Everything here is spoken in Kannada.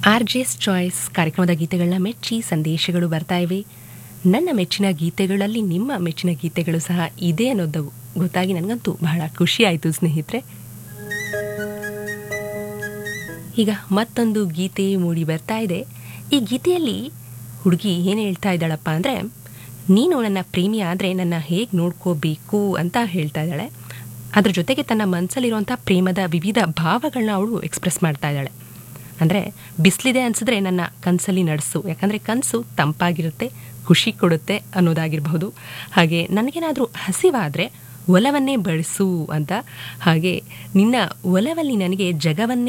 ಆರ್ ಜೆಸ್ ಚಾಯ್ಸ್ ಕಾರ್ಯಕ್ರಮದ ಗೀತೆಗಳನ್ನ ಮೆಚ್ಚಿ ಸಂದೇಶಗಳು ಬರ್ತಾ ಇವೆ ನನ್ನ ಮೆಚ್ಚಿನ ಗೀತೆಗಳಲ್ಲಿ ನಿಮ್ಮ ಮೆಚ್ಚಿನ ಗೀತೆಗಳು ಸಹ ಇದೆ ಅನ್ನೋದು ಗೊತ್ತಾಗಿ ನನಗಂತೂ ಬಹಳ ಖುಷಿ ಆಯಿತು ಸ್ನೇಹಿತರೆ ಈಗ ಮತ್ತೊಂದು ಗೀತೆ ಮೂಡಿ ಬರ್ತಾ ಇದೆ ಈ ಗೀತೆಯಲ್ಲಿ ಹುಡುಗಿ ಏನು ಹೇಳ್ತಾ ಇದ್ದಾಳಪ್ಪ ಅಂದರೆ ನೀನು ನನ್ನ ಪ್ರೇಮಿ ಆದರೆ ನನ್ನ ಹೇಗೆ ನೋಡ್ಕೋಬೇಕು ಅಂತ ಹೇಳ್ತಾ ಇದ್ದಾಳೆ ಅದ್ರ ಜೊತೆಗೆ ತನ್ನ ಮನಸ್ಸಲ್ಲಿರುವಂಥ ಪ್ರೇಮದ ವಿವಿಧ ಭಾವಗಳನ್ನ ಅವಳು ಎಕ್ಸ್ಪ್ರೆಸ್ ಮಾಡ್ತಾ ಇದ್ದಾಳೆ ಅಂದರೆ ಬಿಸಿಲಿದೆ ಅನಿಸಿದ್ರೆ ನನ್ನ ಕನಸಲ್ಲಿ ನಡೆಸು ಯಾಕಂದರೆ ಕನಸು ತಂಪಾಗಿರುತ್ತೆ ಖುಷಿ ಕೊಡುತ್ತೆ ಅನ್ನೋದಾಗಿರಬಹುದು ಹಾಗೆ ನನಗೇನಾದರೂ ಹಸಿವಾದರೆ ಒಲವನ್ನೇ ಬಳಸು ಅಂತ ಹಾಗೆ ನಿನ್ನ ಒಲವಲ್ಲಿ ನನಗೆ ಜಗವನ್ನೇ